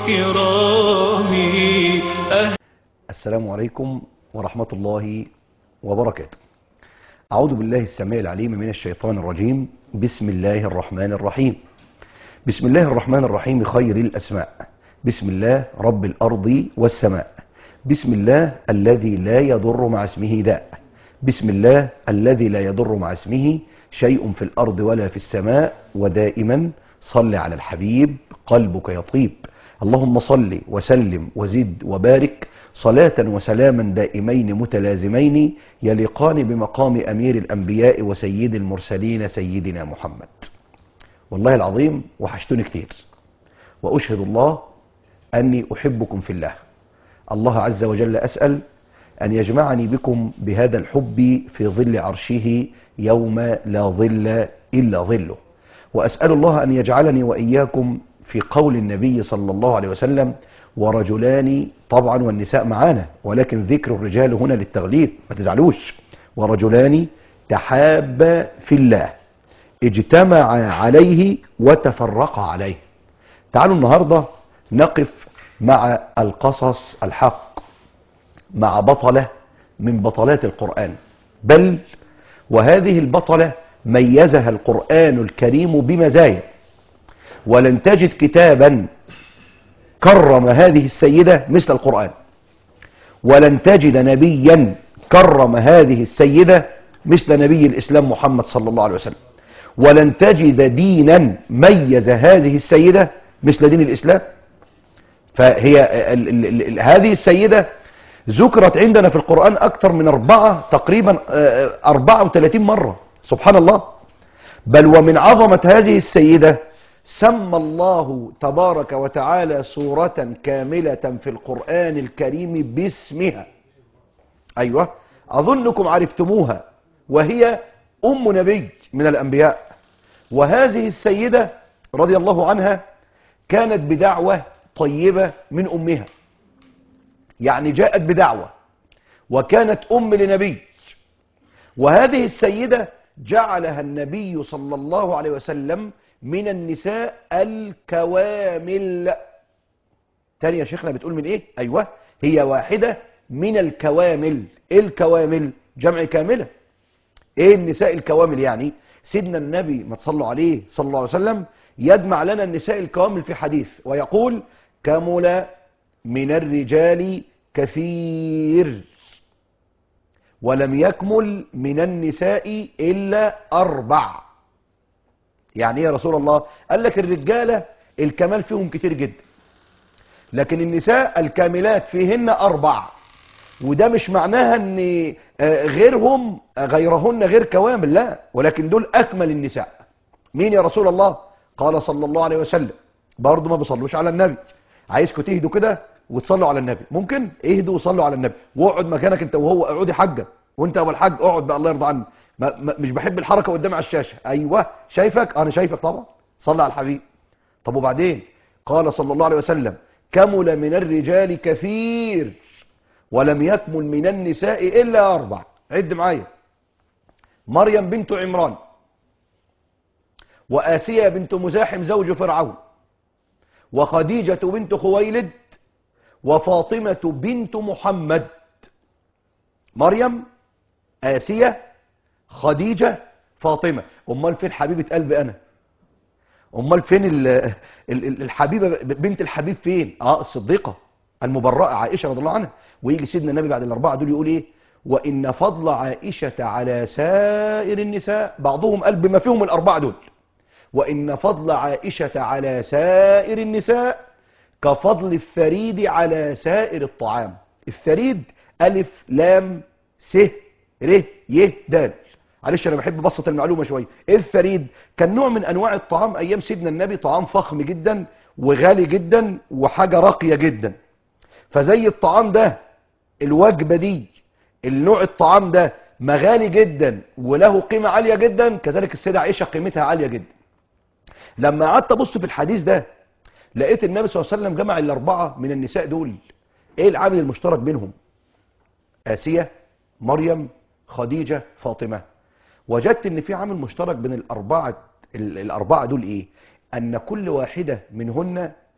الكرام أهل السلام عليكم ورحمة الله وبركاته أعوذ بالله السميع العليم من الشيطان الرجيم بسم الله الرحمن الرحيم بسم الله الرحمن الرحيم خير الأسماء بسم الله رب الأرض والسماء بسم الله الذي لا يضر مع اسمه داء بسم الله الذي لا يضر مع اسمه شيء في الأرض ولا في السماء ودائما صل على الحبيب قلبك يطيب اللهم صل وسلم وزد وبارك صلاة وسلاما دائمين متلازمين يليقان بمقام أمير الأنبياء وسيد المرسلين سيدنا محمد والله العظيم وحشتني كتير وأشهد الله أني أحبكم في الله الله عز وجل أسأل أن يجمعني بكم بهذا الحب في ظل عرشه يوم لا ظل إلا ظله وأسأل الله أن يجعلني وإياكم في قول النبي صلى الله عليه وسلم ورجلان طبعا والنساء معانا ولكن ذكر الرجال هنا للتغليب ما تزعلوش ورجلان تحابا في الله اجتمعا عليه وتفرقا عليه تعالوا النهاردة نقف مع القصص الحق مع بطلة من بطلات القرآن بل وهذه البطلة ميزها القرآن الكريم بمزايا ولن تجد كتابا كرم هذه السيدة مثل القرآن ولن تجد نبيا كرم هذه السيدة مثل نبي الإسلام محمد صلى الله عليه وسلم ولن تجد دينا ميز هذه السيدة مثل دين الإسلام فهي ال ال ال هذه السيدة ذكرت عندنا في القرآن أكثر من أربعة تقريبا أربعة وثلاثين مرة سبحان الله بل ومن عظمة هذه السيدة سمى الله تبارك وتعالى سورة كاملة في القرآن الكريم باسمها أيوة أظنكم عرفتموها وهي أم نبي من الأنبياء وهذه السيدة رضي الله عنها كانت بدعوة طيبة من أمها يعني جاءت بدعوة وكانت أم لنبي وهذه السيدة جعلها النبي صلى الله عليه وسلم من النساء الكوامل تاني يا شيخنا بتقول من ايه ايوه هي واحدة من الكوامل ايه الكوامل جمع كاملة ايه النساء الكوامل يعني سيدنا النبي ما تصلوا عليه صلى الله عليه وسلم يجمع لنا النساء الكوامل في حديث ويقول كمل من الرجال كثير ولم يكمل من النساء إلا أربع يعني ايه يا رسول الله قال لك الرجالة الكمال فيهم كتير جدا لكن النساء الكاملات فيهن أربع وده مش معناها ان غيرهم غيرهن غير كوامل لا ولكن دول أكمل النساء مين يا رسول الله قال صلى الله عليه وسلم برضه ما بيصلوش على النبي عايزكم تهدوا كده وتصلوا على النبي ممكن اهدوا وصلوا على النبي واقعد مكانك انت وهو اقعدي حجه وانت ابو الحاج اقعد بقى الله يرضى عنك ما ما مش بحب الحركه قدامي على الشاشه ايوه شايفك انا شايفك طبعا صلى على الحبيب طب وبعدين قال صلى الله عليه وسلم كمل من الرجال كثير ولم يكمل من النساء الا اربع عد معايا مريم بنت عمران وآسيا بنت مزاحم زوج فرعون وخديجة بنت خويلد وفاطمة بنت محمد مريم آسية خديجة فاطمة أمال فين حبيبة قلبي أنا أمال فين ال ال الحبيبة بنت الحبيب فين آه الصديقة المبرأة عائشة رضي الله عنها ويجي سيدنا النبي بعد الأربعة دول يقول إيه وإن فضل عائشة على سائر النساء بعضهم قال بما فيهم الأربعة دول وإن فضل عائشة على سائر النساء كفضل الثريد على سائر الطعام الثريد ألف لام س ر ي د معلش انا بحب ابسط المعلومه شويه ايه الثريد كان نوع من انواع الطعام ايام سيدنا النبي طعام فخم جدا وغالي جدا وحاجه راقيه جدا فزي الطعام ده الوجبه دي النوع الطعام ده مغالي جدا وله قيمه عاليه جدا كذلك السيده عائشه قيمتها عاليه جدا لما قعدت ابص في الحديث ده لقيت النبي صلى الله عليه وسلم جمع الاربعه من النساء دول ايه العامل المشترك بينهم آسية مريم خديجة فاطمة وجدت ان في عامل مشترك بين الاربعة ال- الاربعة دول ايه ان كل واحدة منهن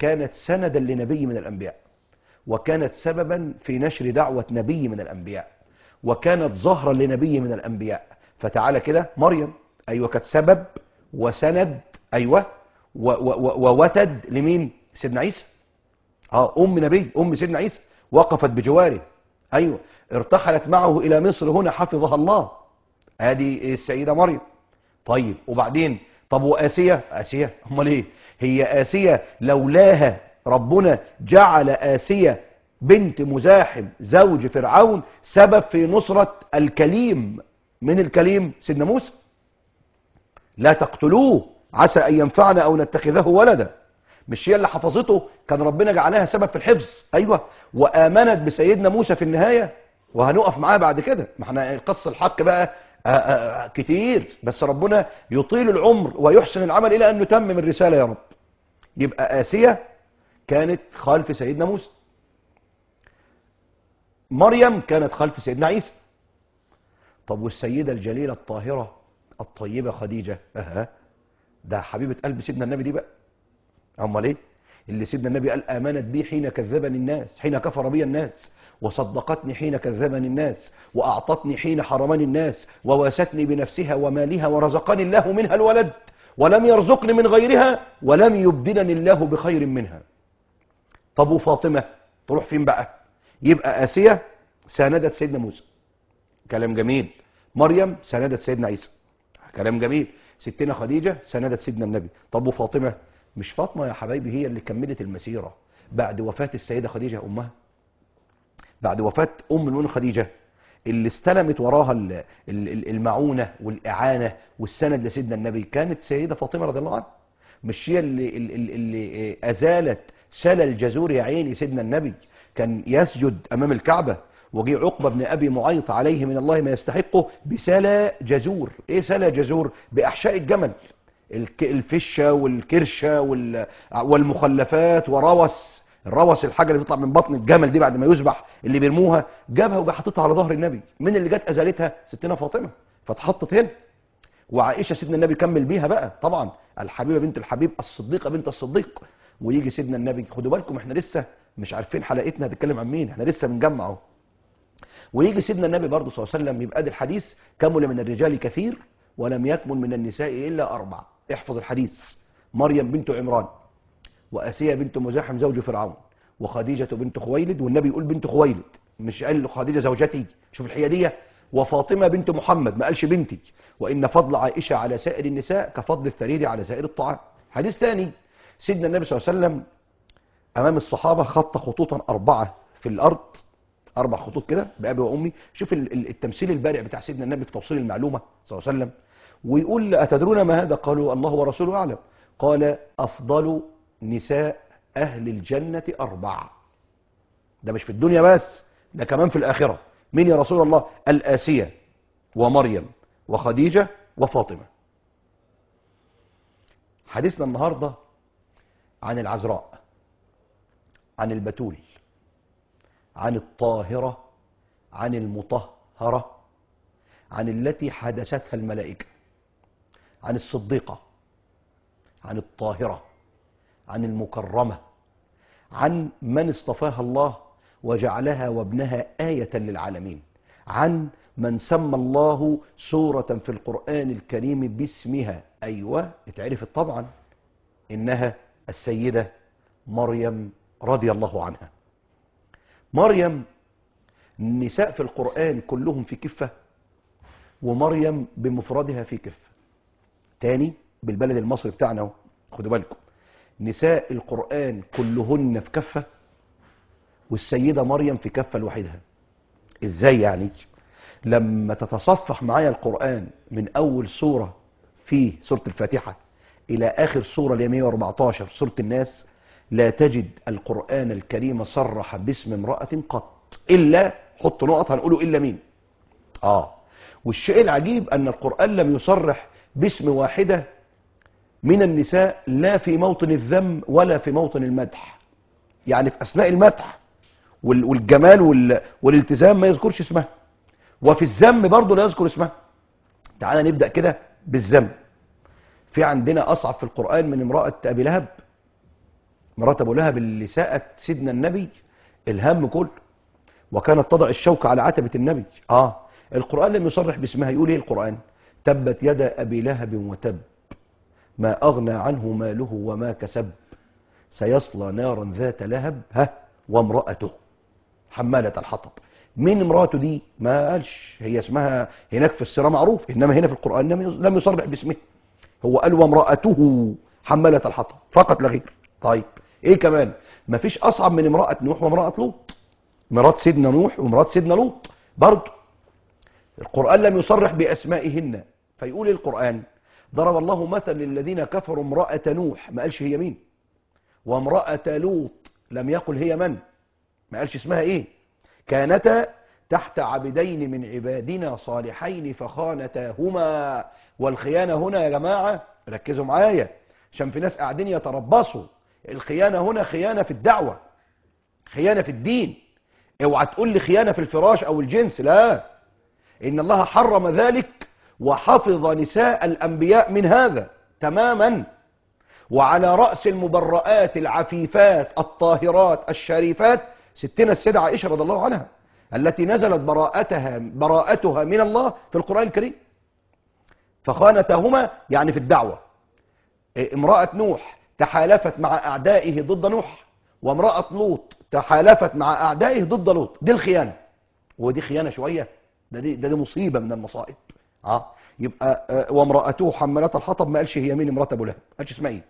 كانت سندا لنبي من الأنبياء وكانت سببا في نشر دعوة نبي من الأنبياء وكانت ظهرا لنبي من الأنبياء فتعالى كده مريم أيوة كانت سبب وسند أيوة و- و- و- ووتد لمين سيدنا عيسى اه ام نبي ام سيدنا عيسى وقفت بجواره ايوه ارتحلت معه الى مصر هنا حفظها الله ادي السيده مريم طيب وبعدين طب واسيه اسيه امال ايه هي اسيه لولاها ربنا جعل اسيه بنت مزاحم زوج فرعون سبب في نصره الكليم من الكليم سيدنا موسى لا تقتلوه عسى ان ينفعنا او نتخذه ولدا مش هي اللي حفظته كان ربنا جعلها سبب في الحفظ ايوه وامنت بسيدنا موسى في النهايه وهنقف معاه بعد كده ما احنا القصه الحق بقى آآ آآ كتير بس ربنا يطيل العمر ويحسن العمل الى ان نتمم الرساله يا رب يبقى اسيه كانت خلف سيدنا موسى مريم كانت خلف سيدنا عيسى طب والسيده الجليله الطاهره الطيبه خديجه اها ده حبيبه قلب سيدنا النبي دي بقى امال ايه اللي سيدنا النبي قال امنت بي حين كذبني الناس حين كفر بي الناس وصدقتني حين كذبني الناس واعطتني حين حرمني الناس وواستني بنفسها ومالها ورزقني الله منها الولد ولم يرزقني من غيرها ولم يبدلني الله بخير منها طب وفاطمه تروح فين بقى يبقى اسيه ساندت سيدنا موسى كلام جميل مريم ساندت سيدنا عيسى كلام جميل ستنا خديجه ساندت سيدنا النبي طب وفاطمه مش فاطمه يا حبايبي هي اللي كملت المسيره بعد وفاه السيده خديجه امها بعد وفاه ام المؤمنين خديجه اللي استلمت وراها ال- ال- ال- المعونه والاعانه والسند لسيدنا النبي كانت سيده فاطمه رضي الله عنها مش هي اللي, اللي, اللي ازالت شلل جزور يا عيني سيدنا النبي كان يسجد امام الكعبه وجي عقبه بن ابي معيط عليه من الله ما يستحقه بسلا جزور ايه سلا جزور باحشاء الجمل الك- الفشه والكرشه وال- والمخلفات وروس الروس الحاجه اللي بتطلع من بطن الجمل دي بعد ما يذبح اللي بيرموها جابها وجا حاططها على ظهر النبي من اللي جت ازالتها ستنا فاطمه فاتحطت هنا وعائشه سيدنا النبي كمل بيها بقى طبعا الحبيبه بنت الحبيب الصديقه بنت الصديق ويجي سيدنا النبي خدوا بالكم احنا لسه مش عارفين حلقتنا هتتكلم عن مين احنا لسه بنجمع اهو ويجي سيدنا النبي برضه صلى الله عليه وسلم يبقى ده الحديث كمل من الرجال كثير ولم يكمل من النساء الا اربع احفظ الحديث مريم بنت عمران واسيه بنت مزاحم زوج فرعون وخديجه بنت خويلد والنبي يقول بنت خويلد مش قال خديجه زوجتي شوف الحياديه وفاطمه بنت محمد ما قالش بنتي وان فضل عائشه على سائر النساء كفضل الثريد على سائر الطعام حديث ثاني سيدنا النبي صلى الله عليه وسلم امام الصحابه خط خطوطا اربعه في الارض اربع خطوط كده بابي وامي شوف ال- ال- التمثيل البارع بتاع سيدنا النبي في توصيل المعلومه صلى الله عليه وسلم ويقول اتدرون ما هذا قالوا الله ورسوله اعلم قال افضل نساء اهل الجنه اربع ده مش في الدنيا بس ده كمان في الاخره مين يا رسول الله الاسيه ومريم وخديجه وفاطمه حديثنا النهارده عن العذراء عن البتول عن الطاهرة عن المطهرة عن التي حدثتها الملائكة عن الصديقة عن الطاهرة عن المكرمة عن من اصطفاها الله وجعلها وابنها آية للعالمين عن من سمى الله سورة في القرآن الكريم باسمها أيوة اتعرفت طبعا إنها السيدة مريم رضي الله عنها مريم النساء في القرآن كلهم في كفة ومريم بمفردها في كفة تاني بالبلد المصري بتاعنا اهو خدوا بالكم نساء القرآن كلهن في كفة والسيدة مريم في كفة لوحدها ازاي يعني لما تتصفح معايا القرآن من أول سورة في سورة الفاتحة إلى آخر سورة اللي هي 114 سورة الناس لا تجد القرآن الكريم صرح باسم امرأة قط إلا حط نقط هنقوله إلا مين آه والشيء العجيب أن القرآن لم يصرح باسم واحدة من النساء لا في موطن الذم ولا في موطن المدح يعني في أثناء المدح وال- والجمال وال- والالتزام ما يذكرش اسمها وفي الذم برضه لا يذكر اسمها تعال نبدأ كده بالذم في عندنا أصعب في القرآن من امرأة أبي لهب مرات ابو لهب اللي ساءت سيدنا النبي الهم كله وكانت تضع الشوك على عتبة النبي اه القرآن لم يصرح باسمها يقول ايه القرآن تبت يدا ابي لهب وتب ما اغنى عنه ماله وما كسب سيصلى نارا ذات لهب ها وامرأته حمالة الحطب مين امراته دي ما قالش هي اسمها هناك في السيرة معروف انما هنا في القرآن لم لم يصرح باسمه هو قال وامرأته حمالة الحطب فقط لا غير طيب ايه كمان مفيش اصعب من امرأة نوح وامرأة لوط مرات سيدنا نوح ومرات سيدنا لوط برضه القرآن لم يصرح بأسمائهن فيقول القرآن ضرب الله مثل للذين كفروا امرأة نوح ما قالش هي مين وامرأة لوط لم يقل هي من ما قالش اسمها ايه كانتا تحت عبدين من عبادنا صالحين فخانتاهما والخيانة هنا يا جماعة ركزوا معايا عشان في ناس قاعدين يتربصوا الخيانة هنا خيانة في الدعوة خيانة في الدين اوعى تقول لي خيانة في الفراش او الجنس لا ان الله حرم ذلك وحفظ نساء الانبياء من هذا تماما وعلى رأس المبرآت العفيفات الطاهرات الشريفات ستنا السيدة عائشة رضي الله عنها التي نزلت براءتها براءتها من الله في القرآن الكريم فخانتهما يعني في الدعوة امرأة نوح تحالفت مع أعدائه ضد نوح وامرأة لوط تحالفت مع أعدائه ضد لوط دي الخيانة ودي خيانة شوية ده دي, ده دي مصيبة من المصائب اه يبقى آه وامرأته حمالة الحطب ما قالش هي مين امرأة أبو لهب ما قالش اسمها ايه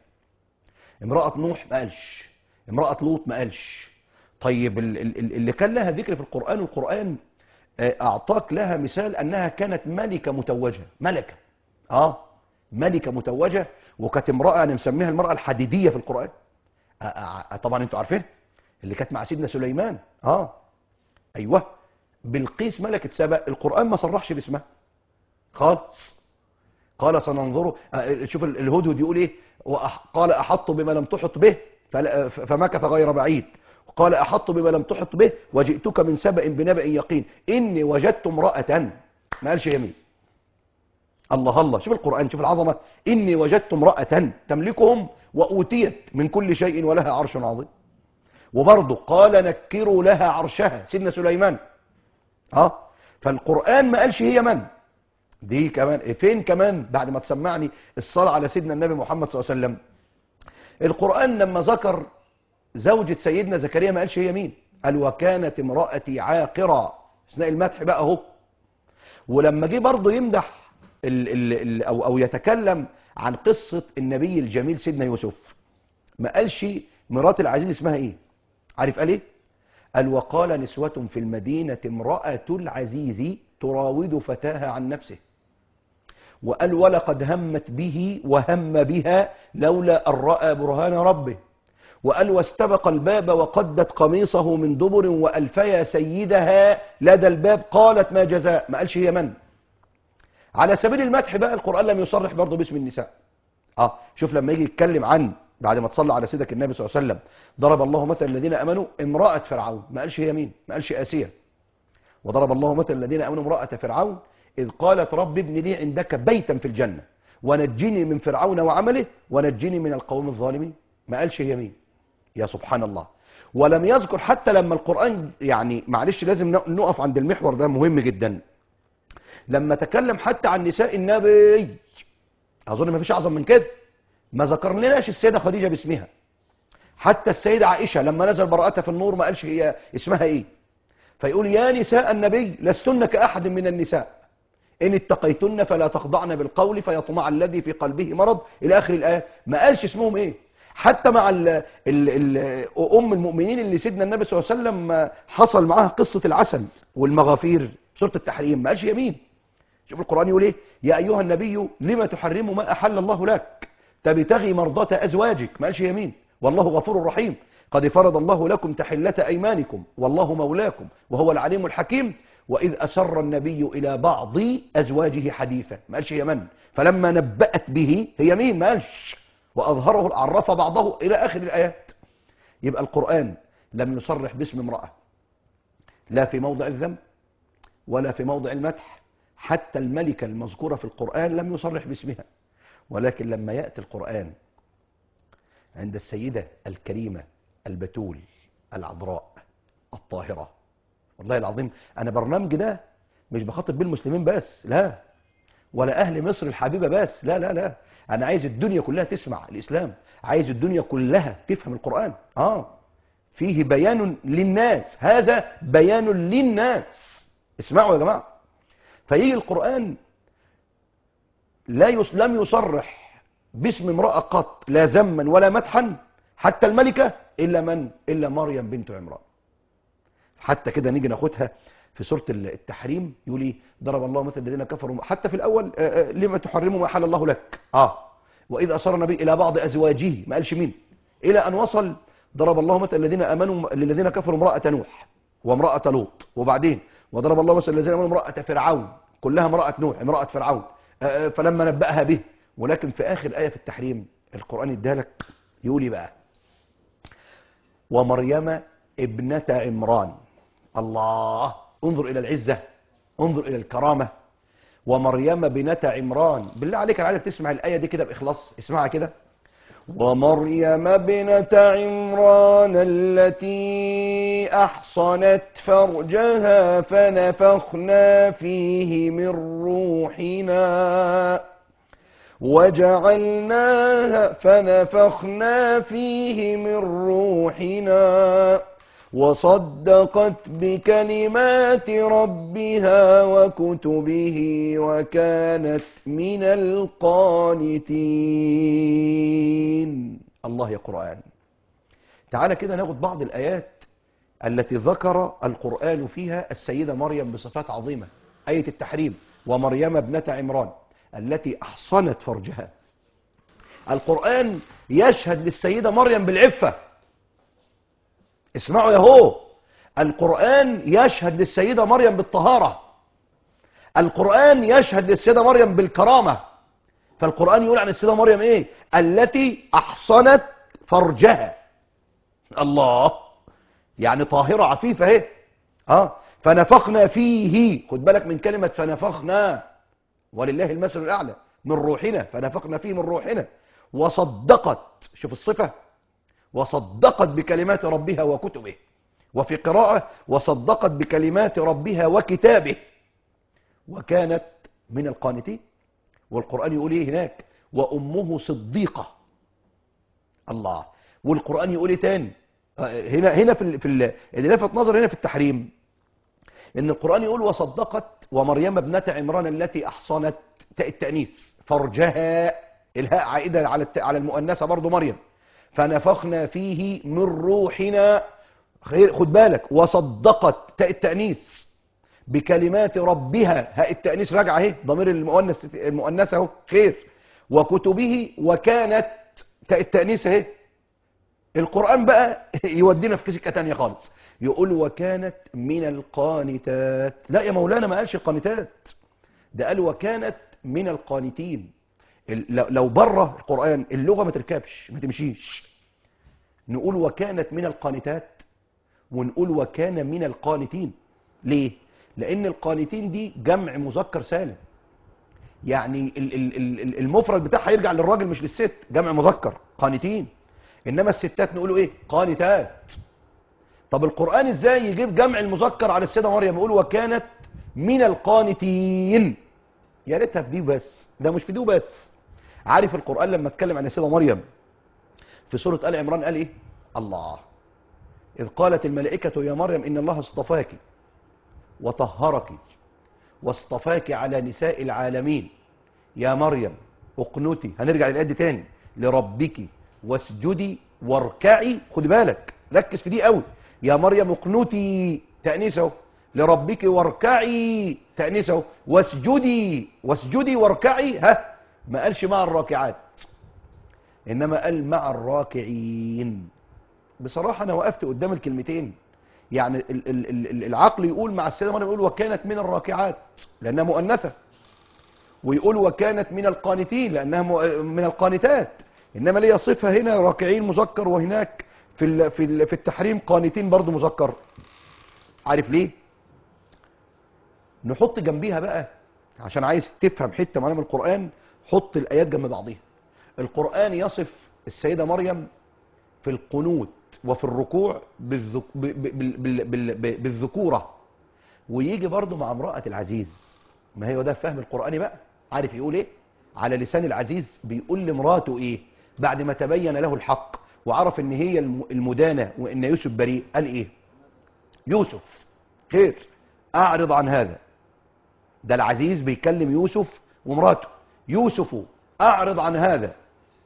امرأة نوح ما قالش امرأة لوط ما قالش طيب ال- ال- ال- اللي كان لها ذكر في القرآن والقرآن آه، أعطاك لها مثال أنها كانت ملكة متوجة ملكة آه ملكة متوجة وكانت امرأة أنا مسميها المرأة الحديدية في القرآن آه، آه، آه، طبعا انتوا عارفين اللي كانت مع سيدنا سليمان آه أيوه بلقيس ملكة سبأ القرآن ما صرحش باسمها خالص قال سننظر آه، شوف ال- الهدهد يقول ايه وأح- قال احط بما لم تحط به فلا- ف- فمكث غير بعيد قال احط بما لم تحط به وجئتك من سبأ بنبأ يقين اني وجدت امرأة ما قالش يمين الله الله شوف القرآن شوف العظمة اني وجدت امرأة تملكهم واوتيت من كل شيء ولها عرش عظيم وبرضه قال نكروا لها عرشها سيدنا سليمان اه فالقرآن ما قالش هي من دي كمان فين كمان بعد ما تسمعني الصلاة على سيدنا النبي محمد صلى الله عليه وسلم القرآن لما ذكر زوجة سيدنا زكريا ما قالش هي مين قال وكانت امرأتي عاقرة اثناء المدح بقى اهو ولما جه برضه يمدح ال ال ال أو, أو يتكلم عن قصة النبي الجميل سيدنا يوسف ما قالش مرات العزيز اسمها ايه عارف قال ايه قال وقال نسوة في المدينة امرأة العزيز تراود فتاها عن نفسه وقال ولقد همت به وهم بها لولا أن رأى برهان ربه وقال واستبق الباب وقدت قميصه من دبر وألفيا سيدها لدى الباب قالت ما جزاء ما قالش هي من على سبيل المدح بقى القرآن لم يصرح برضه باسم النساء اه شوف لما يجي يتكلم عن بعد ما تصلى على سيدك النبي صلى الله عليه وسلم ضرب الله مثل الذين امنوا امراه فرعون ما قالش هي مين ما قالش اسيا وضرب الله مثل الذين امنوا امراه فرعون اذ قالت رب ابن لي عندك بيتا في الجنه ونجني من فرعون وعمله ونجني من القوم الظالمين ما قالش هي مين يا سبحان الله ولم يذكر حتى لما القران يعني معلش لازم نقف عند المحور ده مهم جدا لما تكلم حتى عن نساء النبي اظن ما فيش اعظم من كده ما ذكر لناش السيده خديجه باسمها حتى السيده عائشه لما نزل براءتها في النور ما قالش هي اسمها ايه فيقول يا نساء النبي لستن كاحد من النساء ان اتقيتن فلا تخضعن بالقول فيطمع الذي في قلبه مرض الى اخر الايه ما قالش اسمهم ايه حتى مع ال ال ال ام المؤمنين اللي سيدنا النبي صلى الله عليه وسلم حصل معاها قصه العسل والمغافير سوره التحريم ما قالش يمين شوف القرآن يقول ايه يا أيها النبي لما تحرم ما أحل الله لك تبتغي مرضاة أزواجك ما قالش يمين والله غفور رحيم قد فرض الله لكم تحلة أيمانكم والله مولاكم وهو العليم الحكيم وإذ أسر النبي إلى بعض أزواجه حديثا ما قالش يمن فلما نبأت به هي مين ما قالش وأظهره عرف بعضه إلى آخر الآيات يبقى القرآن لم يصرح باسم امرأة لا في موضع الذنب ولا في موضع المدح حتى الملكة المذكورة في القرآن لم يصرح باسمها ولكن لما يأتي القرآن عند السيدة الكريمة البتول العذراء الطاهرة والله العظيم أنا برنامج ده مش بخاطب بيه المسلمين بس لا ولا أهل مصر الحبيبة بس لا لا لا أنا عايز الدنيا كلها تسمع الإسلام عايز الدنيا كلها تفهم القرآن آه فيه بيان للناس هذا بيان للناس اسمعوا يا جماعة فيجي القرآن لا يس لم يصرح باسم امرأة قط لا ذما ولا مدحا حتى الملكة إلا من إلا مريم بنت عمران حتى كده نيجي ناخدها في سورة التحريم يقول ايه ضرب الله مثل الذين كفروا حتى في الأول آه، آه، لما تحرموا ما حل الله لك اه وإذ أصر النبي إلى بعض أزواجه ما قالش مين إلى أن وصل ضرب الله مثل الذين آمنوا للذين كفروا امرأة نوح وامرأة لوط وبعدين وضرب الله مثل الذين آمنوا امرأة فرعون كلها امرأة نوح امرأة فرعون آه، آه، فلما نبأها به ولكن في آخر آية في التحريم القرآن ادالك يقول إيه بقى ومريم ابنة عمران الله انظر إلى العزة انظر إلى الكرامة ومريم بنت عمران بالله عليك انا عايزك تسمع الآية دي كده بإخلاص اسمعها كده ومريم بنت عمران التي أحصنت فرجها فنفخنا فيه من روحنا وجعلناها فنفخنا فيه من روحنا وصدقت بكلمات ربها وكتبه وكانت من القانتين الله يا قرآن تعالى كده ناخد بعض الآيات التي ذكر القرآن فيها السيدة مريم بصفات عظيمة آية التحريم ومريم ابنة عمران التي أحصنت فرجها القرآن يشهد للسيدة مريم بالعفة اسمعوا يا هو القرآن يشهد للسيدة مريم بالطهارة القرآن يشهد للسيدة مريم بالكرامة فالقرآن يقول عن السيدة مريم ايه التي أحصنت فرجها الله يعني طاهرة عفيفة اهي اه فنفخنا فيه خد بالك من كلمة فنفخنا ولله المثل الأعلى من روحنا فنفخنا فيه من روحنا وصدقت شوف الصفة وصدقت بكلمات ربها وكتبه وفي قراءة وصدقت بكلمات ربها وكتابه وكانت من القانتين والقرآن يقول ايه هناك وأمه صديقة الله والقرآن يقول ايه تاني آه، هنا هنا في ال في ال- اللي لفت نظر هنا في التحريم ان القرآن يقول وصدقت ومريم ابنة عمران التي احصنت تاء التأنيث فرجها الهاء عائدة على الت- على المؤنثة برضو مريم فنفخنا فيه من روحنا خير خد بالك وصدقت تاء التأنيث بكلمات ربها هاء التأنيث راجعه اهي ضمير المؤنث المؤنثة اهو خير وكتبه وكانت تاء التأنيث اهي القرآن بقى يودينا في سكة تانية خالص يقول وكانت من القانتات لا يا مولانا ما قالش القانتات ده قال وكانت من القانتين ال- لو- لو بره القرآن اللغة ما تركبش ما تمشيش نقول وكانت من القانتات ونقول وكان من القانتين ليه لان القانتين دي جمع مذكر سالم يعني ال- ال- ال- ال- المفرد بتاعها يرجع للراجل مش للست جمع مذكر قانتين انما الستات نقولوا ايه قانتات طب القرآن ازاي يجيب جمع المذكر على السيدة مريم يقول وكانت من القانتين يا ريتها في دي بس ده مش في دي بس عارف القرآن لما اتكلم عن السيدة مريم في سورة آل عمران قال ايه الله إذ قالت الملائكة يا مريم إن الله اصطفاك وطهرك واصطفاك على نساء العالمين يا مريم اقنتي هنرجع للآية دي تاني لربك واسجدي واركعي خد بالك ركز في دي قوي يا مريم اقنتي تأنيسه لربك واركعي تأنيسه واسجدي واسجدي واركعي ها ما قالش مع الراكعات انما قال مع الراكعين بصراحة انا وقفت قدام الكلمتين يعني ال- ال- ال- العقل يقول مع السيدة مريم يقول وكانت من الراكعات لانها مؤنثة ويقول وكانت من القانتين لانها م- من القانتات انما ليها صفة هنا راكعين مذكر وهناك في ال- في ال- في التحريم قانتين برضو مذكر عارف ليه نحط جنبيها بقى عشان عايز تفهم حتة معينة من القرآن حط الآيات جنب بعضيها القرآن يصف السيدة مريم في القنوت وفي الركوع بالذك... ب... ب... بال... بال... بال... ب- بالذكورة ويجي برضه مع امرأة العزيز ما هي ده فهم القرآني بقى عارف يقول ايه على لسان العزيز بيقول لمراته ايه بعد ما تبين له الحق وعرف ان هي الم- المدانة وان يوسف بريء قال ايه يوسف خير اعرض عن هذا ده العزيز بيكلم يوسف ومراته يوسف اعرض عن هذا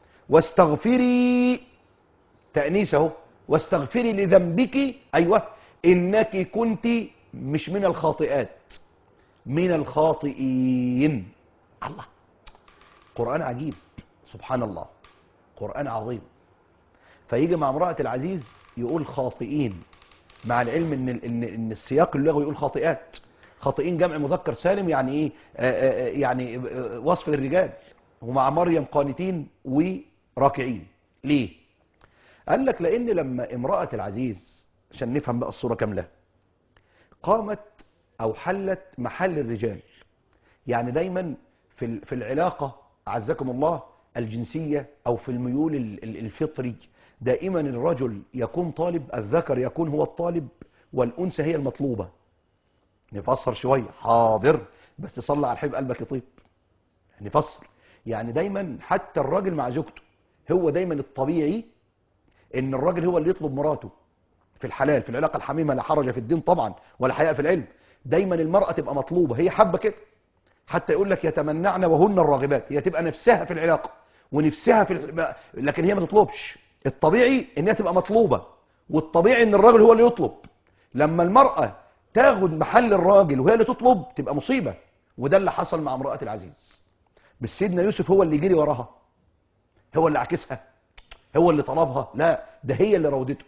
واستغفري تأنيس اهو واستغفري لذنبك ايوه انك كنت مش من الخاطئات من الخاطئين الله قرآن عجيب سبحان الله قرآن عظيم فيجي مع امرأة العزيز يقول خاطئين مع العلم ان ان ان السياق اللغوي يقول خاطئات خاطئين جمع مذكر سالم يعني ايه آآ آآ يعني آه، وصف للرجال ومع مريم قانتين وراكعين ليه قال لك لان لما امرأة العزيز عشان نفهم بقى الصورة كاملة قامت او حلت محل الرجال يعني دايما في ال- في العلاقة اعزكم الله الجنسية او في الميول ال- ال- الفطري دائما الرجل يكون طالب الذكر يكون هو الطالب والانثى هي المطلوبة نفسر شوية حاضر بس صلى على الحبيب قلبك يطيب نفسر يعني دايما حتى الراجل مع زوجته هو دايما الطبيعي ان الراجل هو اللي يطلب مراته في الحلال في العلاقة الحميمة لا حرج في الدين طبعا ولا حياء في العلم دايما المرأة تبقى مطلوبة هي حابة كده حتى يقول لك يتمنعن وهن الراغبات هي تبقى نفسها في العلاقة ونفسها في ال... لكن هي ما تطلبش الطبيعي انها تبقى مطلوبة والطبيعي ان الراجل هو اللي يطلب لما المرأة تاخد محل الراجل وهي اللي تطلب تبقى مصيبة وده اللي حصل مع امرأة العزيز بس سيدنا يوسف هو اللي جري وراها هو اللي عكسها هو اللي طلبها لا ده هي اللي راودته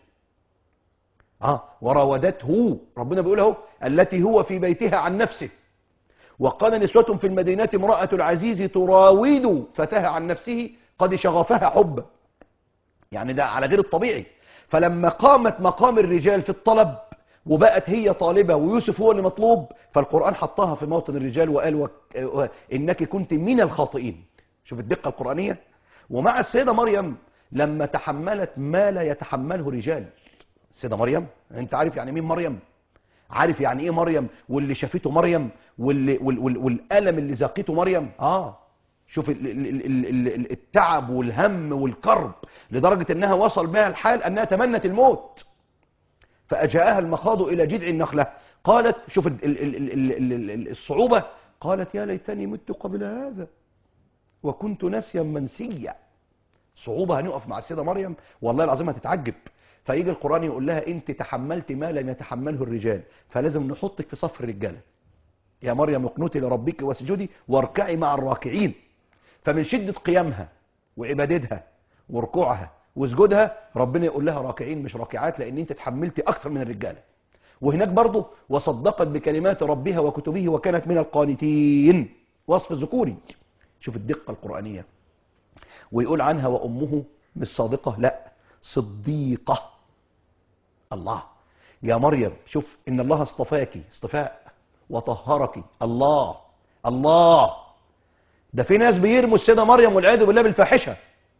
اه وراودته ربنا بيقول اهو التي هو في بيتها عن نفسه وقال نسوة في المدينة امرأة العزيز تراود فتاها عن نفسه قد شغفها حبا يعني ده على غير الطبيعي فلما قامت مقام الرجال في الطلب وبقت هي طالبة ويوسف هو اللي مطلوب فالقرآن حطها في موطن الرجال وقال وك... إنك كنت من الخاطئين شوف الدقة القرآنية ومع السيدة مريم لما تحملت ما لا يتحمله رجال السيدة مريم انت عارف يعني مين مريم عارف يعني ايه مريم واللي شافته مريم واللي وال وال والألم اللي ذاقته مريم اه شوف ال ال ال ال ال التعب والهم والكرب لدرجة انها وصل بها الحال انها تمنت الموت فأجاءها المخاض إلى جذع النخلة قالت شوف ال ال ال ال ال ال الصعوبة قالت يا ليتني مت قبل هذا وكنت ناسيا منسيا صعوبة هنقف مع السيدة مريم والله العظيم هتتعجب فيجي القرآن يقول لها انت تحملت ما لم يتحمله الرجال فلازم نحطك في صف الرجالة يا مريم اقنتي لربك واسجدي واركعي مع الراكعين فمن شدة قيامها وعبادتها وركوعها وسجودها ربنا يقول لها راكعين مش راكعات لان انت تحملتي اكثر من الرجاله وهناك برضه وصدقت بكلمات ربها وكتبه وكانت من القانتين وصف ذكوري شوف الدقه القرانيه ويقول عنها وامه مش صادقه لا صديقه الله يا مريم شوف ان الله اصطفاك اصطفاء وطهرك الله الله ده في ناس بيرموا السيده مريم والعياذ بالله بالفاحشه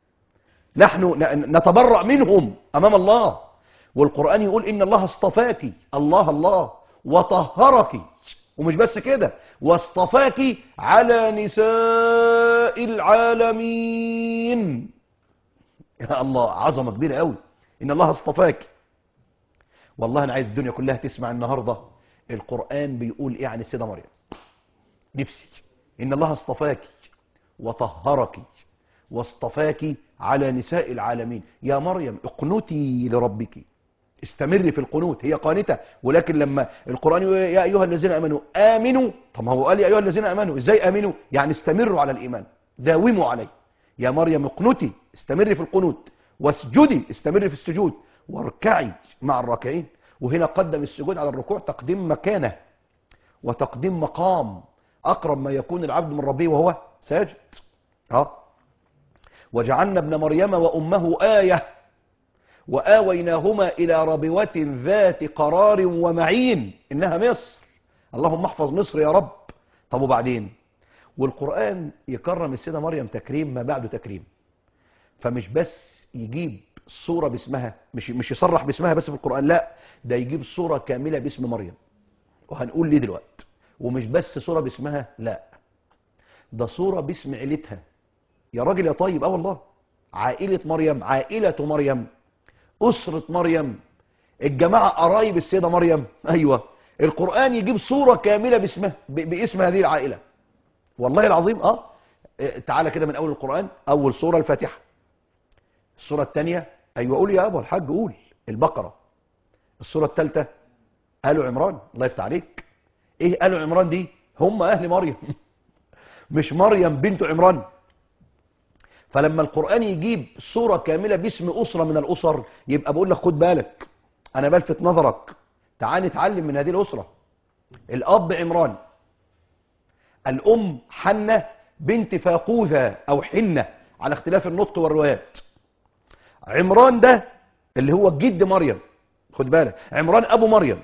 نحن نتبرأ منهم أمام الله والقرآن يقول إن الله اصطفاك الله الله وطهرك ومش بس كده واصطفاك على نساء العالمين يا الله عظمة كبيرة قوي إن الله اصطفاك والله أنا عايز الدنيا كلها تسمع النهاردة القرآن بيقول إيه عن السيدة مريم نفسي إن الله اصطفاك وطهرك واصطفاك على نساء العالمين يا مريم اقنتي لربك استمري في القنوت هي قانتة ولكن لما القرآن يقول يا أيها الذين أمنوا آمنوا طب ما هو قال يا أيها الذين أمنوا إزاي آمنوا يعني استمروا على الإيمان داوموا عليه يا مريم اقنتي استمري في القنوت واسجدي استمري في السجود واركعي مع الراكعين وهنا قدم السجود على الركوع تقديم مكانه وتقديم مقام أقرب ما يكون العبد من ربه وهو ساجد اه وجعلنا ابن مريم وأمه آية وآويناهما إلى ربوة ذات قرار ومعين إنها مصر اللهم احفظ مصر يا رب طب وبعدين والقرآن يكرم السيدة مريم تكريم ما بعده تكريم فمش بس يجيب صورة باسمها مش مش يصرح باسمها بس في القرآن لا ده يجيب صورة كاملة باسم مريم وهنقول ليه دلوقتي ومش بس صورة باسمها لا ده صورة باسم عيلتها يا راجل يا طيب اه والله عائلة مريم عائلة مريم أسرة مريم الجماعة قرايب السيدة مريم أيوة القرآن يجيب صورة كاملة باسمها ب- باسم هذه العائلة والله العظيم اه إيه، تعالى كده من أول القرآن أول سورة الفاتحة السورة الثانية أيوة قول يا أبو الحاج قول البقرة السورة الثالثة آل عمران الله يفتح عليك إيه آل عمران دي هم أهل مريم مش مريم بنت عمران فلما القرآن يجيب صورة كاملة باسم أسرة من الأسر يبقى بقول لك خد بالك أنا بلفت نظرك تعال نتعلم من هذه الأسرة الأب عمران الأم حنة بنت فاقوذة أو حنة على اختلاف النطق والروايات عمران ده اللي هو جد مريم خد بالك عمران أبو مريم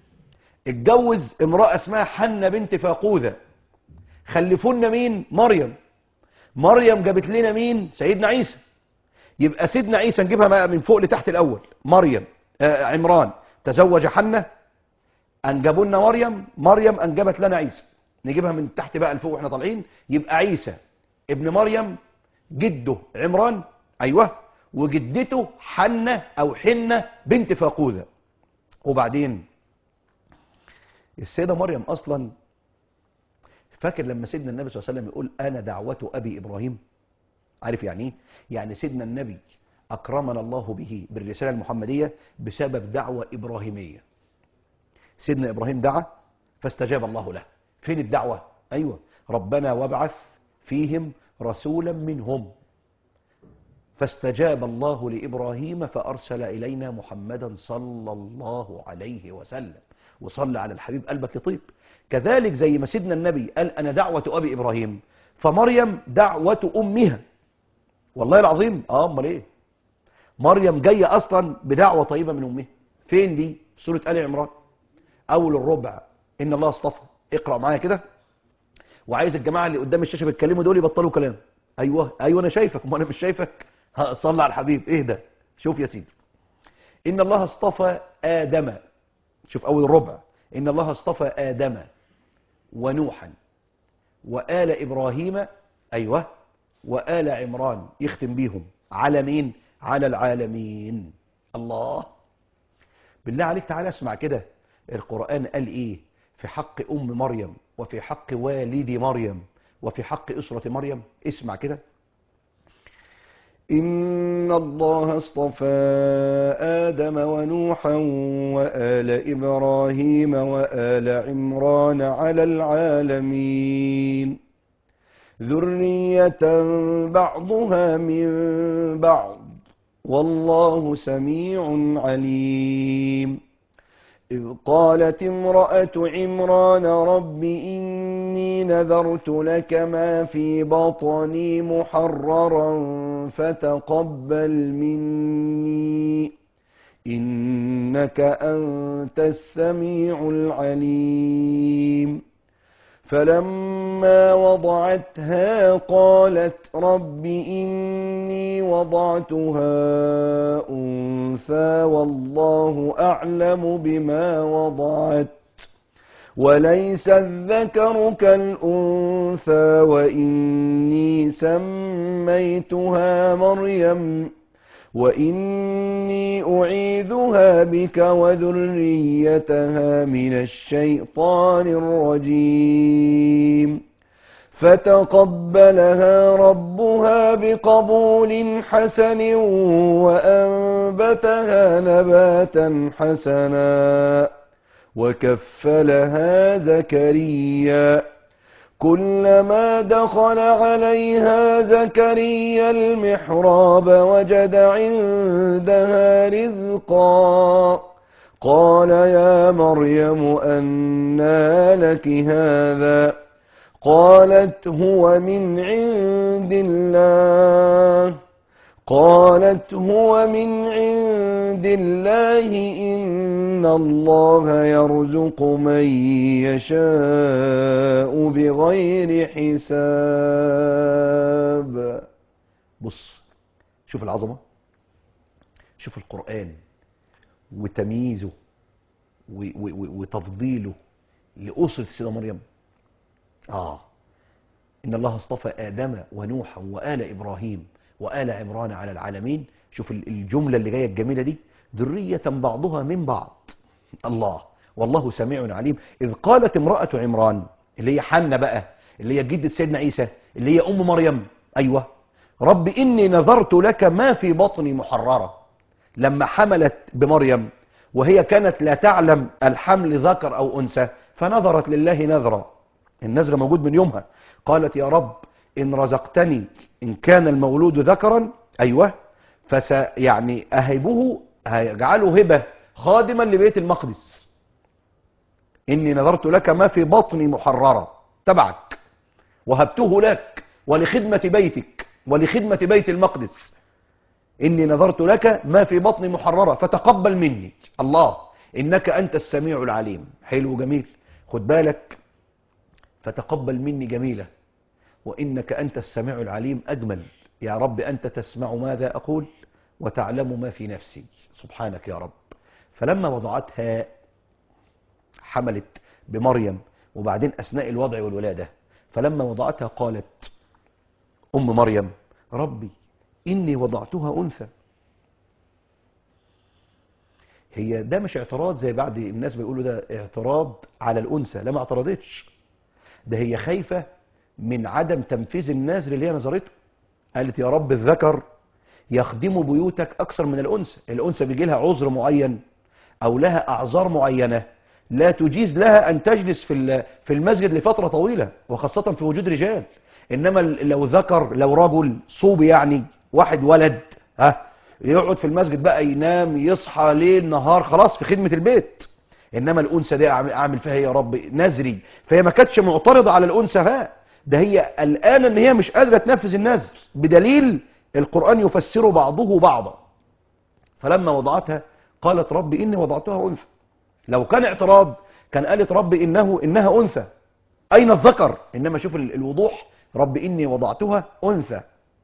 اتجوز امرأة اسمها حنة بنت فاقوذة خلفونا مين مريم مريم جابت لنا مين سيدنا عيسى يبقى سيدنا عيسى نجيبها بقى من فوق لتحت الاول مريم آه عمران تزوج حنة انجبوا لنا مريم مريم انجبت لنا عيسى نجيبها من تحت بقى لفوق واحنا طالعين يبقى عيسى ابن مريم جده عمران ايوه وجدته حنة او حنة بنت فاقوذة وبعدين السيدة مريم اصلا فاكر لما سيدنا النبي صلى الله عليه وسلم يقول انا دعوة ابي ابراهيم عارف يعني ايه يعني سيدنا النبي اكرمنا الله به بالرسالة المحمدية بسبب دعوة ابراهيمية سيدنا ابراهيم دعا فاستجاب الله له فين الدعوة ايوه ربنا وابعث فيهم رسولا منهم فاستجاب الله لإبراهيم فأرسل إلينا محمدا صلى الله عليه وسلم وصلى على الحبيب قلبك يطيب كذلك زي ما سيدنا النبي قال أنا دعوة أبي إبراهيم فمريم دعوة أمها والله العظيم آه أمال إيه مريم جاية أصلا بدعوة طيبة من أمها فين دي سورة آل عمران أول الربع إن الله اصطفى اقرأ معايا كده وعايز الجماعة اللي قدام الشاشة بيتكلموا دول يبطلوا كلام أيوه أيوه أنا شايفك ما أنا مش شايفك ها، صلى على الحبيب ايه ده شوف يا سيدي إن الله اصطفى آدم شوف أول الربع إن الله اصطفى آدم ونوحا وآل إبراهيم أيوه وآل عمران يختم بيهم على مين على العالمين الله بالله عليك تعالى اسمع كده القرآن قال إيه في حق أم مريم وفي حق والد مريم وفي حق أسرة مريم اسمع كده إن الله اصطفى آدم ونوحا وآل إبراهيم وآل عمران على العالمين ذرية بعضها من بعض والله سميع عليم إذ قالت امرأة عمران رب إني نذرت لك ما في بطني محررا فتقبل مني إنك أنت السميع العليم فلما وضعتها قالت رب إني وضعتها أنثى والله أعلم بما وضعت وليس الذكر كالأنثى وإني سميتها مريم وإني أعيذها بك وذريتها من الشيطان الرجيم فتقبلها ربها بقبول حسن وأنبتها نباتا حسنا وكفلها زكريا كلما دخل عليها زكريا المحراب وجد عندها رزقا قال يا مريم أنى لك هذا قالت هو من عند الله قالت هو من عند الله إن الله يرزق من يشاء بغير حساب بص شوف العظمة شوف القرآن وتمييزه و- و- و- وتفضيله لأسرة السيدة مريم آه إن الله اصطفى آدم ونوحا وآل إبراهيم وآل عمران على العالمين شوف ال- الجملة اللي جاية الجميلة دي ذرية بعضها من بعض الله والله سميع عليم إذ قالت امرأة عمران اللي هي حنة بقى اللي هي جدة سيدنا عيسى اللي هي أم مريم أيوة رب إني نذرت لك ما في بطني محررة لما حملت بمريم وهي كانت لا تعلم الحمل ذكر أو أنثى فنظرت لله نذرا النذر موجود من يومها قالت يا رب إن رزقتني إن كان المولود ذكرا أيوة فس يعني أهبه هيجعله هبة خادما لبيت المقدس إني نذرت لك ما في بطني محررة تبعك وهبته لك ولخدمة بيتك ولخدمة بيت المقدس إني نذرت لك ما في بطني محررة فتقبل مني الله إنك أنت السميع العليم حلو جميل خد بالك فتقبل مني جميلة وإنك أنت السميع العليم أجمل يا رب أنت تسمع ماذا أقول وتعلم ما في نفسي سبحانك يا رب فلما وضعتها حملت بمريم وبعدين أثناء الوضع والولادة فلما وضعتها قالت أم مريم ربي إني وضعتها أنثى هي ده مش اعتراض زي بعض الناس بيقولوا ده اعتراض على الأنثى لا ما اعترضتش ده هي خايفة من عدم تنفيذ النذر اللي هي نظرته قالت يا رب الذكر يخدم بيوتك أكثر من الأنثى الأنثى بيجي لها عذر معين أو لها أعذار معينة لا تجيز لها أن تجلس في ال- في المسجد لفترة طويلة وخاصة في وجود رجال إنما ال- لو ذكر لو رجل صوب يعني واحد ولد ها يقعد في المسجد بقى ينام يصحى ليل نهار خلاص في خدمة البيت إنما الأنثى دي أعمل- أعمل فيها يا رب نذري فهي ما كانتش معترضة على الأنثى ها ده هي قلقانة إن هي مش قادرة تنفذ النذر بدليل القرآن يفسر بعضه بعضا فلما وضعتها قالت رب إني وضعتها أنثى لو كان اعتراض كان قالت رب إنه إنها أنثى أين الذكر إنما شوف ال- الوضوح رب إني وضعتها أنثى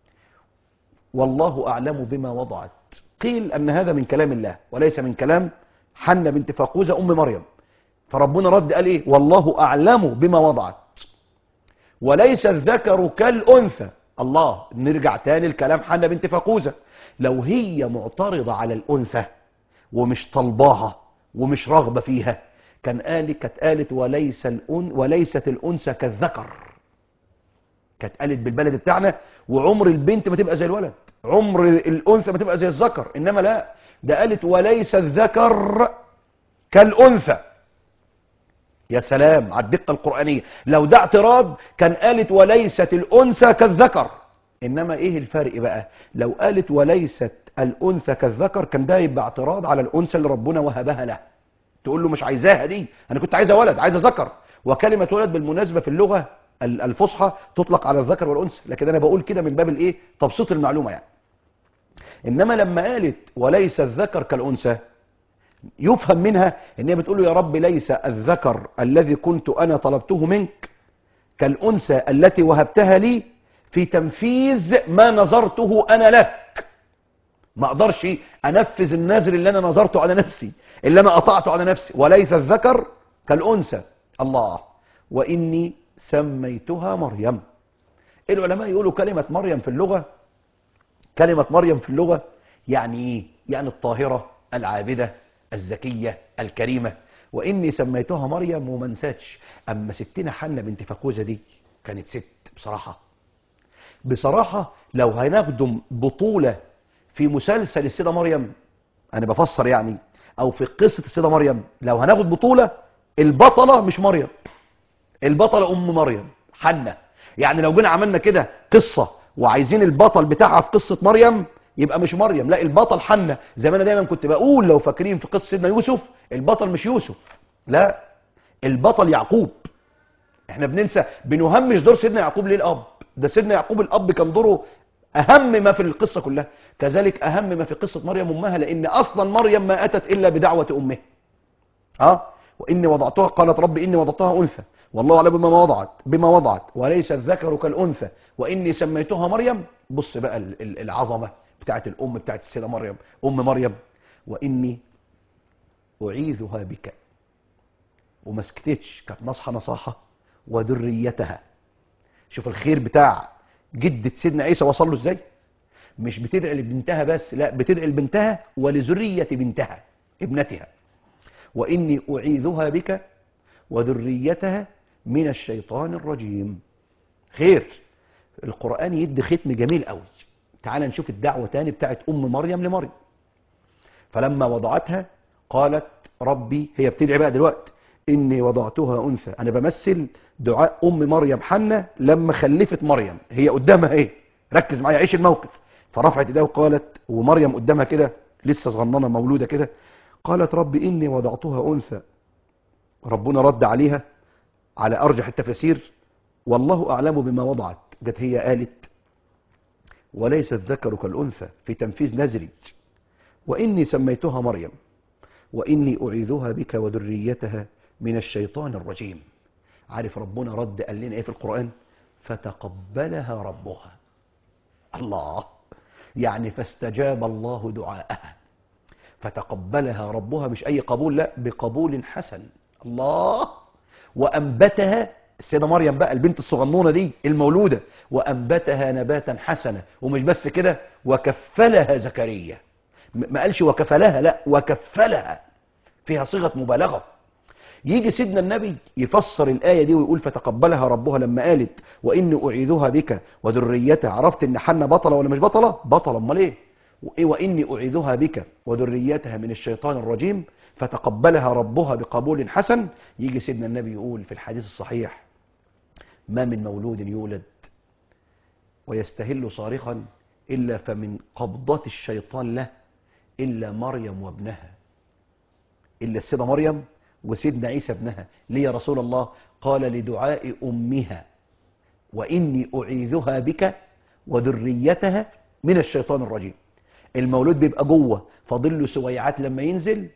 والله أعلم بما وضعت قيل أن هذا من كلام الله وليس من كلام حنة بنت فاقوزة أم مريم فربنا رد قال إيه والله أعلم بما وضعت وليس الذكر كالأنثى الله نرجع تاني لكلام حنة بنت فاقوزة لو هي معترضة على الأنثى ومش طلباها ومش راغبة فيها كان قالت كانت قالت وليس الأن وليست الأنثى كالذكر كانت قالت بالبلد بتاعنا وعمر البنت ما تبقى زي الولد عمر الأنثى ما تبقى زي الذكر إنما لا ده قالت وليس الذكر كالأنثى يا سلام على الدقة القرآنية لو ده اعتراض كان قالت وليست الأنثى كالذكر إنما إيه الفرق بقى لو قالت وليست الأنثى كالذكر كان ده يبقى اعتراض على الأنثى اللي ربنا وهبها له تقول له مش عايزاها دي أنا كنت عايزة ولد عايزة ذكر وكلمة ولد بالمناسبة في اللغة ال- الفصحى تطلق على الذكر والأنثى لكن أنا بقول كده من باب الإيه تبسيط المعلومة يعني إنما لما قالت وليس الذكر كالأنثى يفهم منها ان هي بتقول له يا رب ليس الذكر الذي كنت انا طلبته منك كالانثى التي وهبتها لي في تنفيذ ما نظرته انا لك ما اقدرش انفذ النذر اللي انا نظرته على نفسي اللي انا قطعته على نفسي وليس الذكر كالانثى الله واني سميتها مريم العلماء يقولوا كلمة مريم في اللغة كلمة مريم في اللغة يعني ايه يعني الطاهرة العابدة الزكية الكريمة وإني سميتها مريم وما نساتش أما ستنا حنة بنت فكوزة دي كانت ست بصراحة بصراحة لو هنخدم بطولة في مسلسل السيدة مريم أنا بفسر يعني أو في قصة السيدة مريم لو هناخد بطولة البطلة مش مريم البطلة أم مريم حنة يعني لو جينا عملنا كده قصة وعايزين البطل بتاعها في قصة مريم يبقى مش مريم لا البطل حنة زي ما انا دايما كنت بقول لو فاكرين في قصة سيدنا يوسف البطل مش يوسف لا البطل يعقوب احنا بننسى بنهمش دور سيدنا يعقوب ليه الاب ده سيدنا يعقوب الاب كان دوره اهم ما في القصة كلها كذلك اهم ما في قصة مريم امها لان اصلا مريم ما اتت الا بدعوة امها اه واني وضعتها قالت رب اني وضعتها انثى والله اعلم بما وضعت بما وضعت وليس الذكر كالانثى واني سميتها مريم بص بقى ال- ال- العظمه بتاعت الأم بتاعت السيدة مريم أم مريم وإني أعيذها بك وما سكتتش كانت نصحى نصاحة وذريتها شوف الخير بتاع جدة سيدنا عيسى وصل له ازاي مش بتدعي لبنتها بس لا بتدعي لبنتها ولذرية بنتها ابنتها وإني أعيذها بك وذريتها من الشيطان الرجيم خير القرآن يدي ختم جميل قوي تعال نشوف الدعوة تاني بتاعت أم مريم لمريم فلما وضعتها قالت ربي هي بتدعي بقى دلوقتي إني وضعتها أنثى أنا بمثل دعاء أم مريم حنة لما خلفت مريم هي قدامها إيه ركز معايا عيش الموقف فرفعت ايديها وقالت ومريم قدامها كده لسه صغننه مولوده كده قالت ربي اني وضعتها انثى ربنا رد عليها على ارجح التفاسير والله اعلم بما وضعت جت هي قالت وليس الذكر كالانثى في تنفيذ نزري واني سميتها مريم واني اعيذها بك وذريتها من الشيطان الرجيم عارف ربنا رد قال لنا ايه في القران فتقبلها ربها الله يعني فاستجاب الله دعاءها فتقبلها ربها مش أي قبول لا بقبول حسن الله وأنبتها السيدة مريم بقى البنت الصغنونة دي المولودة وأنبتها نباتا حسنا ومش بس كده وكفلها زكريا ما قالش وكفلها لا وكفلها فيها صيغة مبالغة يجي سيدنا النبي يفسر الآية دي ويقول فتقبلها ربها لما قالت وإني أعيذها بك وذريتها عرفت إن حنة بطلة ولا مش بطلة بطلة أمال إيه وإني أعيذها بك وذريتها من الشيطان الرجيم فتقبلها ربها بقبول حسن يجي سيدنا النبي يقول في الحديث الصحيح ما من مولود يولد ويستهل صارخا إلا فمن قبضة الشيطان له إلا مريم وابنها إلا السيدة مريم وسيدنا عيسى ابنها ليه يا رسول الله قال لدعاء أمها وإني أعيذها بك وذريتها من الشيطان الرجيم المولود بيبقى جوه فاضل له سويعات لما ينزل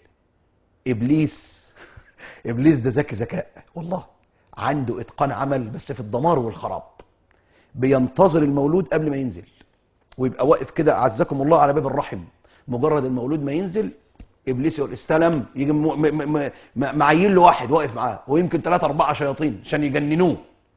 إبليس إبليس ده ذكي ذكاء والله عنده إتقان عمل بس في الدمار والخراب بينتظر المولود قبل ما ينزل ويبقى واقف كده أعزكم الله على باب الرحم مجرد المولود ما ينزل ابليس يقول استلم يجي م- م- م- م- معين له واحد واقف معاه ويمكن ثلاثة أربعة شياطين عشان يجننوه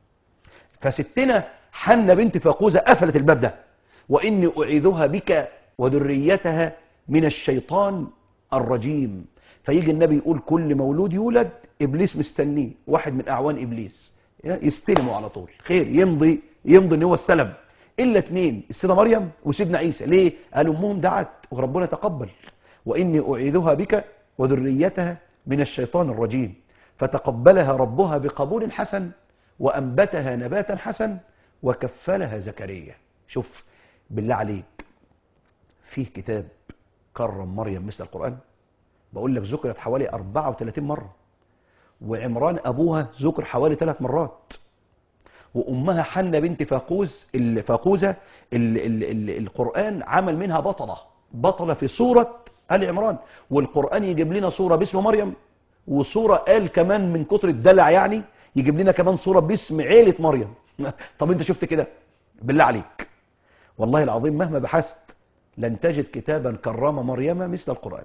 فستنا حنة بنت فاقوزة قفلت الباب ده وإني أعيذها بك وذريتها من الشيطان الرجيم فيجي النبي يقول كل مولود يولد إبليس مستنيه واحد من أعوان إبليس يستلمه على طول خير يمضي يمضي إن هو استلم إلا اتنين السيدة مريم وسيدنا عيسى ليه؟ قالوا أمهم دعت وربنا تقبل وإني أعيذها بك وذريتها من الشيطان الرجيم فتقبلها ربها بقبول حسن وأنبتها نباتا حسن وكفلها زكريا شوف بالله عليك فيه كتاب كرم مريم مثل القرآن بقول لك ذكرت حوالي 34 مرة وعمران أبوها ذكر حوالي ثلاث مرات وأمها حنة بنت فاقوز فاقوزة ال ال ال القرآن عمل منها بطلة بطلة في سورة آل عمران والقرآن يجيب لنا صورة باسم مريم وصورة قال كمان من كتر الدلع يعني يجيب لنا كمان صورة باسم عيلة مريم طب انت شفت كده بالله عليك والله العظيم مهما بحثت لن تجد كتابا كرم مريم مثل القرآن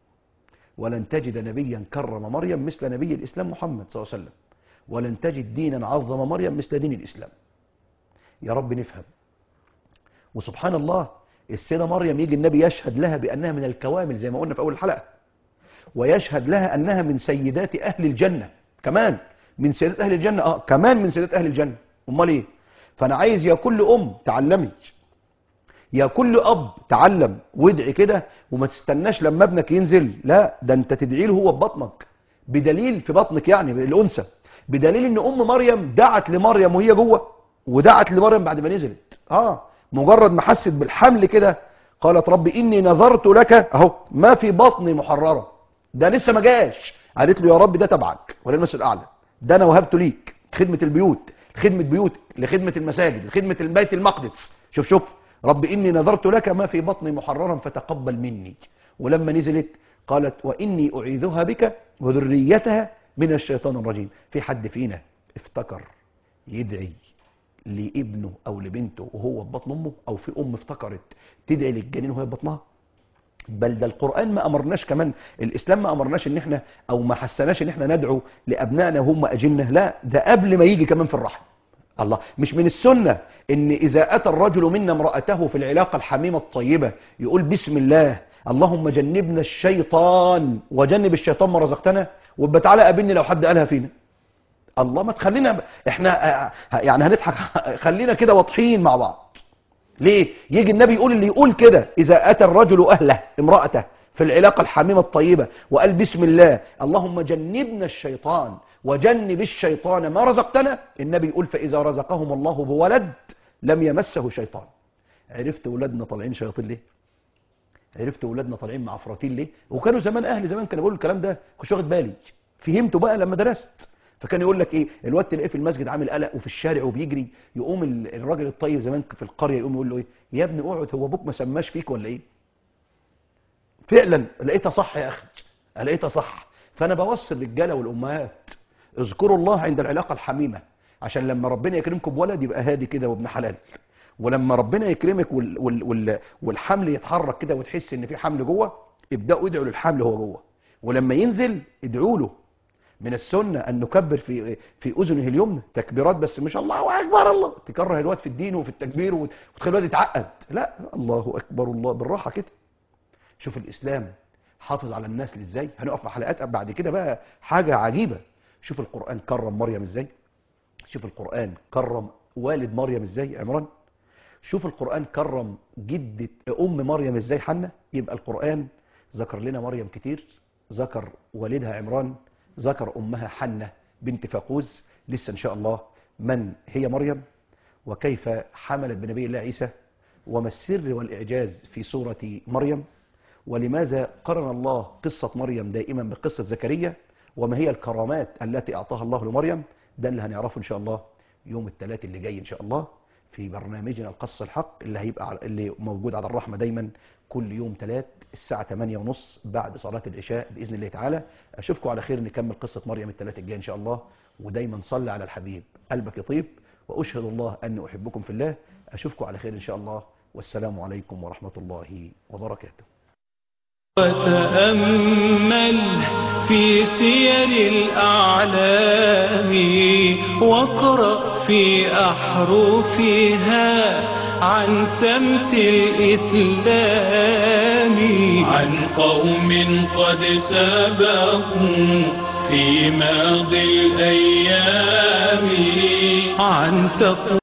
ولن تجد نبيا كرم مريم مثل نبي الإسلام محمد صلى الله عليه وسلم ولن تجد دينا عظم مريم مثل دين الإسلام يا رب نفهم وسبحان الله السيدة مريم يجي النبي يشهد لها بأنها من الكوامل زي ما قلنا في أول الحلقة ويشهد لها أنها من سيدات أهل الجنة كمان من سيدات أهل الجنة آه كمان من سيدات أهل الجنة أمال إيه فأنا عايز يا كل أم تعلمي يا كل أب تعلم وادعي كده وما تستناش لما ابنك ينزل لا ده أنت تدعي له هو ببطنك بدليل في بطنك يعني الأنثى بدليل ان ام مريم دعت لمريم وهي جوه ودعت لمريم بعد ما نزلت اه مجرد ما حست بالحمل كده قالت رب اني نذرت لك اهو ما في بطني محرره ده لسه ما جاش قالت له يا رب ده تبعك ولا المثل الاعلى ده انا وهبته ليك خدمه البيوت خدمه بيوتك لخدمه المساجد لخدمه البيت المقدس شوف شوف رب اني نذرت لك ما في بطني محررا فتقبل مني ولما نزلت قالت واني اعيذها بك وذريتها من الشيطان الرجيم في حد فينا افتكر يدعي لابنه او لبنته وهو في بطن امه او في ام افتكرت تدعي للجنين وهي في بطنها بل ده القرآن ما أمرناش كمان الإسلام ما أمرناش إن إحنا أو ما حسناش إن إحنا ندعو لأبنائنا وهم أجنة لا ده قبل ما يجي كمان في الرحم الله مش من السنة إن إذا أتى الرجل منا امرأته في العلاقة الحميمة الطيبة يقول بسم الله اللهم جنبنا الشيطان وجنب الشيطان ما رزقتنا وابقى تعالى قابلني لو حد قالها فينا الله ما تخلينا احنا آه، يعني هنضحك خلينا كده واضحين مع بعض ليه يجي النبي يقول اللي يقول كده اذا اتى الرجل اهله امراته في العلاقه الحميمه الطيبه وقال بسم الله اللهم جنبنا الشيطان وجنب الشيطان ما رزقتنا النبي يقول فاذا رزقهم الله بولد لم يمسه شيطان عرفت ولادنا طالعين شياطين ليه عرفت ولادنا طالعين مع عفراتين ليه وكانوا زمان اهلي زمان كانوا بيقولوا الكلام ده كنتش واخد بالي فهمته بقى لما درست فكان يقول لك ايه الواد تلاقيه في المسجد عامل قلق وفي الشارع وبيجري يقوم ال- الراجل الطيب زمان في القريه يقوم يقول له ايه يا ابني اقعد هو ابوك ما سماش فيك ولا ايه فعلا لقيتها صح يا اخي لقيتها صح فانا بوصي الرجاله والامهات اذكروا الله عند العلاقه الحميمه عشان لما ربنا يكرمكم بولد يبقى هادي كده وابن حلال ولما ربنا يكرمك وال وال وال والحمل يتحرك كده وتحس ان في حمل جوه ابداوا ادعوا للحمل هو جوه ولما ينزل ادعوا له من السنه ان نكبر في في اذنه اليمنى تكبيرات بس مش الله اكبر الله تكره الواد في الدين وفي التكبير وت- وتخلي الواد يتعقد لا الله اكبر الله بالراحه كده شوف الاسلام حافظ على النسل ازاي هنقف مع حلقات بعد كده بقى حاجه عجيبه شوف القران كرم مريم ازاي شوف القران كرم والد مريم ازاي عمران شوف القرآن كرم جدة أم مريم ازاي حنة يبقى القرآن ذكر لنا مريم كتير ذكر والدها عمران ذكر أمها حنة بنت فاقوز لسه إن شاء الله من هي مريم وكيف حملت بنبي الله عيسى وما السر والإعجاز في سورة مريم ولماذا قرن الله قصة مريم دائما بقصة زكريا وما هي الكرامات التي أعطاها الله لمريم ده اللي هنعرفه إن شاء الله يوم الثلاث اللي جاي إن شاء الله في برنامجنا القص الحق اللي هيبقى على اللي موجود على الرحمة دايما كل يوم ثلاث الساعة 8 ونص بعد صلاة العشاء بإذن الله تعالى أشوفكم على خير نكمل قصة مريم الثلاث الجاي إن شاء الله ودايما صلي على الحبيب قلبك يطيب وأشهد الله أني أحبكم في الله أشوفكم على خير إن شاء الله والسلام عليكم ورحمة الله وبركاته وتأمل في سير الأعلام واقرأ في أحرفها عن سمت الإسلام عن قوم قد سبقوا في ماضي الأيام عن تقوى